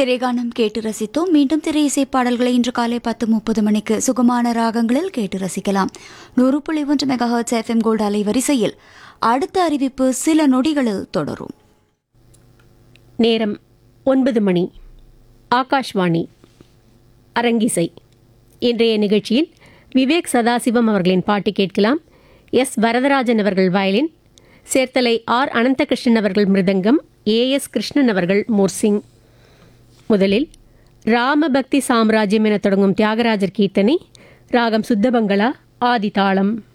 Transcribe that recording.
திரைகானம் கேட்டு ரசித்தோம் மீண்டும் திரை இசை பாடல்களை இன்று காலை பத்து முப்பது மணிக்கு சுகமான ராகங்களில் கேட்டு ரசிக்கலாம் நூறு புள்ளி ஒன்று மெகாஹர்ட்ஸ் எஃப்எம் கோல்டு அலைவரிசையில் அடுத்த அறிவிப்பு சில நொடிகளில் தொடரும் நேரம் ஒன்பது மணி ஆகாஷ்வாணி அரங்கிசை இன்றைய நிகழ்ச்சியில் விவேக் சதாசிவம் அவர்களின் பாட்டு கேட்கலாம் எஸ் வரதராஜன் அவர்கள் வயலின் சேர்த்தலை ஆர் அனந்தகிருஷ்ணன் அவர்கள் மிருதங்கம் ஏ எஸ் கிருஷ்ணன் அவர்கள் மோர்சிங் முதலில் ராமபக்தி சாம்ராஜ்யம் என தொடங்கும் தியாகராஜர் கீர்த்தனை ராகம் சுத்தபங்களா ஆதி தாளம்